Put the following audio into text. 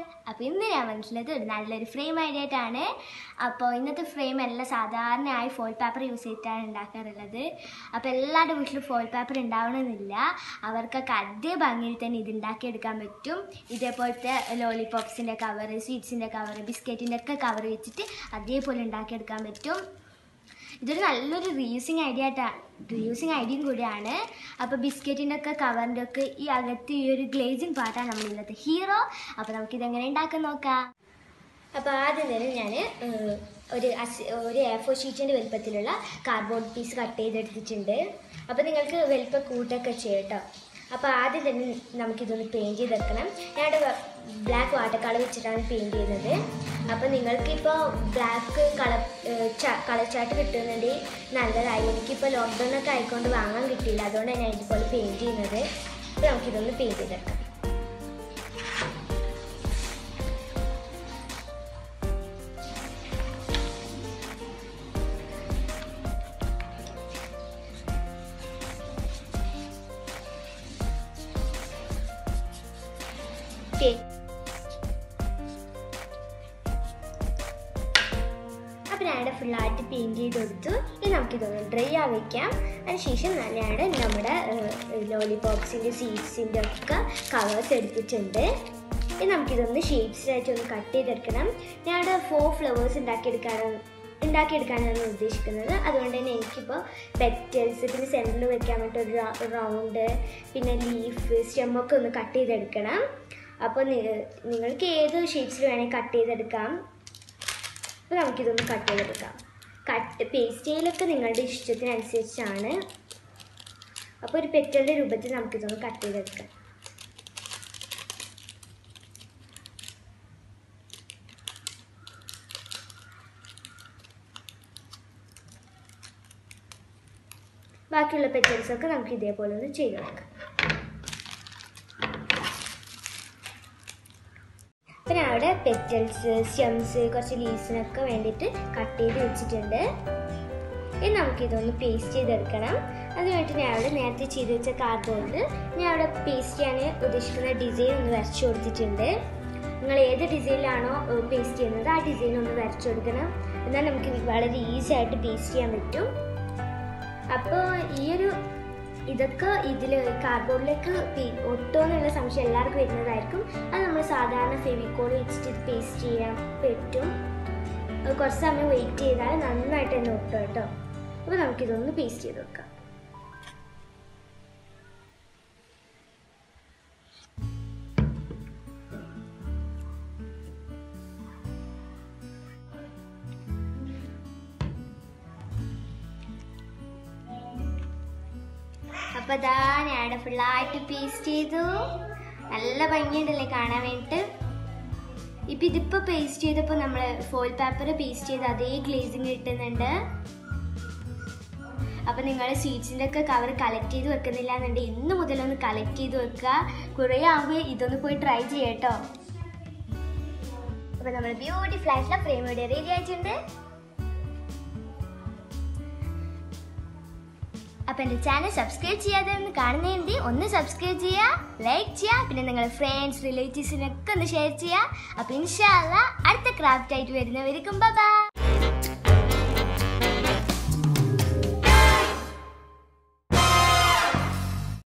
അപ്പോൾ ഇന്ന് ഞാൻ വന്നിട്ടുള്ളത് ഒരു നല്ലൊരു ഫ്രെയിം ഐഡിയ ആയിട്ടാണ് അപ്പോൾ ഇന്നത്തെ ഫ്രെയിം എല്ലാം സാധാരണയായി ഫോയിൽ പേപ്പർ യൂസ് ചെയ്തിട്ടാണ് ഉണ്ടാക്കാറുള്ളത് അപ്പോൾ എല്ലാവരുടെ വീട്ടിലും ഫോയിൽ പേപ്പർ ഉണ്ടാവണമെന്നില്ല അവർക്കൊക്കെ അതേ ഭംഗിയിൽ തന്നെ ഇത് ഉണ്ടാക്കിയെടുക്കാൻ പറ്റും ഇതേപോലത്തെ ലോലിപോപ്സിൻ്റെ കവർ സ്വീറ്റ്സിൻ്റെ കവർ ബിസ്ക്കറ്റിൻ്റെ ഒക്കെ കവർ വെച്ചിട്ട് അതേപോലെ ഉണ്ടാക്കിയെടുക്കാൻ പറ്റും ഇതൊരു നല്ലൊരു റീയൂസിങ് ഐഡിയ ആയിട്ടാണ് റീയൂസിങ് ഐഡിയയും കൂടിയാണ് അപ്പോൾ ബിസ്ക്കറ്റിൻ്റെ ഒക്കെ കവറിൻ്റെ ഒക്കെ ഈ അകത്ത് ഈ ഒരു ഗ്ലേസിങ് പാർട്ടാണ് നമ്മൾ ഇന്നത്തെ ഹീറോ അപ്പോൾ നമുക്കിതെങ്ങനെ ഉണ്ടാക്കാൻ നോക്കാം അപ്പോൾ ആദ്യം തന്നെ ഞാൻ ഒരു അസ് ഒരു എ ഫോർ ഷീറ്റിൻ്റെ വലുപ്പത്തിലുള്ള കാർഡ്ബോർഡ് പീസ് കട്ട് ചെയ്തെടുത്തിട്ടുണ്ട് അപ്പോൾ നിങ്ങൾക്ക് വലുപ്പം കൂട്ടൊക്കെ ചെയ്യാം കേട്ടോ അപ്പോൾ ആദ്യം തന്നെ നമുക്കിതൊന്ന് പെയിൻറ്റ് ചെയ്തെടുക്കണം ഞാനിവിടെ ബ്ലാക്ക് വാട്ടർ കളർ വെച്ചിട്ടാണ് പെയിൻറ്റ് ചെയ്യുന്നത് അപ്പോൾ നിങ്ങൾക്കിപ്പോൾ ബ്ലാക്ക് കളർ കളർ ചാർട്ട് കിട്ടുന്നുണ്ടെങ്കിൽ നല്ലതായി എനിക്കിപ്പോൾ ലോക്ക്ഡൗൺ ഒക്കെ ആയിക്കൊണ്ട് വാങ്ങാൻ കിട്ടിയില്ല അതുകൊണ്ടാണ് ഞാൻ ഇതുപോലെ പെയിൻറ്റ് ചെയ്യുന്നത് അപ്പോൾ നമുക്കിതൊന്ന് പെയിൻറ്റ് ചെയ്തെടുക്കാം ഓക്കെ അപ്പം ഞാനിവിടെ ഫുള്ളായിട്ട് പെയിൻറ്റ് ചെയ്ത് കൊടുത്തു ഇനി നമുക്കിതൊന്ന് ഡ്രൈ ആവിക്കാം അതിനുശേഷം ഞാനിവിടെ നമ്മുടെ ലോലിപോപ്സിൻ്റെ സീഡ്സിൻ്റെ ഒക്കെ കവേഴ്സ് എടുത്തിട്ടുണ്ട് ഇനി നമുക്കിതൊന്ന് ഷേപ്സിലായിട്ട് ഒന്ന് കട്ട് ചെയ്തെടുക്കണം ഞാനിവിടെ ഫോർ ഫ്ലവേഴ്സ് ഉണ്ടാക്കിയെടുക്കാനാണ് ഉണ്ടാക്കിയെടുക്കാനാണ് ഉദ്ദേശിക്കുന്നത് അതുകൊണ്ട് തന്നെ എനിക്കിപ്പോൾ പെറ്റൽസ് പിന്നെ സെൻറ്ററിൽ വെക്കാൻ വേണ്ടി ഒരു റൗണ്ട് പിന്നെ ലീഫ് സ്റ്റെമ്മൊക്കെ ഒന്ന് കട്ട് ചെയ്തെടുക്കണം അപ്പോൾ നിങ്ങൾക്ക് ഏത് ഷേപ്സിൽ വേണമെങ്കിൽ കട്ട് ചെയ്തെടുക്കാം അപ്പോൾ നമുക്കിതൊന്ന് കട്ട് ചെയ്തെടുക്കാം കട്ട് പേസ്റ്റയിലൊക്കെ നിങ്ങളുടെ ഇഷ്ടത്തിനനുസരിച്ചാണ് അപ്പോൾ ഒരു പെറ്റലിൻ്റെ രൂപത്തിൽ നമുക്കിതൊന്ന് കട്ട് ചെയ്തെടുക്കാം ബാക്കിയുള്ള പെറ്റൽസൊക്കെ നമുക്ക് ഇതേപോലെ ഒന്ന് ചെയ്ത് കൊടുക്കാം പിന്നെ അവിടെ പെറ്റൽസ് സ്റ്റെംസ് കുറച്ച് ലീവ്സിനൊക്കെ വേണ്ടിയിട്ട് കട്ട് ചെയ്ത് വെച്ചിട്ടുണ്ട് ഇനി നമുക്കിതൊന്ന് പേസ്റ്റ് ചെയ്തെടുക്കണം അതിന് വേണ്ടി ഞാൻ അവിടെ നേരത്തെ ചെയ്ത് വെച്ച കാർഡ്ബോർഡിൽ ഞാൻ അവിടെ പേസ്റ്റ് ചെയ്യാൻ ഉദ്ദേശിക്കുന്ന ഡിസൈൻ ഒന്ന് വരച്ചു കൊടുത്തിട്ടുണ്ട് നിങ്ങൾ ഏത് ഡിസൈനിലാണോ പേസ്റ്റ് ചെയ്യുന്നത് ആ ഡിസൈൻ ഒന്ന് വരച്ചു കൊടുക്കണം എന്നാൽ നമുക്ക് വളരെ ഈസി ആയിട്ട് പേസ്റ്റ് ചെയ്യാൻ പറ്റും അപ്പോൾ ഈ ഒരു ഇതൊക്കെ ഇതിൽ കാർഡ്ബോർഡിലേക്ക് ഒട്ടോ എന്നുള്ള സംശയം എല്ലാവർക്കും വരുന്നതായിരിക്കും അത് നമ്മൾ സാധാരണ ഫെവിക്കോൾ വെച്ചിട്ട് ഇത് പേസ്റ്റ് ചെയ്യാൻ പറ്റും അത് കുറച്ച് സമയം വെയിറ്റ് ചെയ്താൽ നന്നായിട്ട് തന്നെ ഒട്ടും കേട്ടോ അപ്പോൾ നമുക്കിതൊന്ന് പേസ്റ്റ് ചെയ്ത് വെക്കാം അപ്പോൾ ഇതാ ഞാൻ ഫുള്ളായിട്ട് പേസ്റ്റ് ചെയ്തു നല്ല ഭംഗിയുണ്ടല്ലേ കാണാൻ വേണ്ടിയിട്ട് ഇപ്പം ഇതിപ്പോൾ പേസ്റ്റ് ചെയ്തപ്പോൾ നമ്മൾ ഫോയിൽ പേപ്പർ പേസ്റ്റ് ചെയ്ത് അതേ ഗ്ലേസിങ് കിട്ടുന്നുണ്ട് അപ്പം നിങ്ങൾ സ്വീറ്റ്സിൻ്റെ ഒക്കെ കവർ കളക്ട് ചെയ്ത് വെക്കുന്നില്ല എന്നുണ്ടെങ്കിൽ ഇന്ന് മുതലൊന്ന് കളക്ട് ചെയ്ത് വെക്കുക കുറേ ആകുമ്പോൾ ഇതൊന്ന് പോയി ട്രൈ ചെയ്യട്ടോ അപ്പം നമ്മൾ ബ്യൂട്ടിഫുൾ ആയിട്ടുള്ള ഫ്രെയിം ഇവിടെ റെഡി ആയിട്ടുണ്ട് അപ്പം എൻ്റെ ചാനൽ സബ്സ്ക്രൈബ് ചെയ്യാതെ ഒന്ന് കാണുന്നതിൻ്റെ ഒന്ന് സബ്സ്ക്രൈബ് ചെയ്യുക ലൈക്ക് ചെയ്യുക പിന്നെ നിങ്ങളുടെ ഫ്രണ്ട്സ് റിലേറ്റീവ്സിനൊക്കെ ഒന്ന് ഷെയർ ചെയ്യുക അപ്പം ഇൻഷാല്ല അടുത്ത ക്രാഫ്റ്റ് ആയിട്ട് വരുന്നവർക്കും ബൈ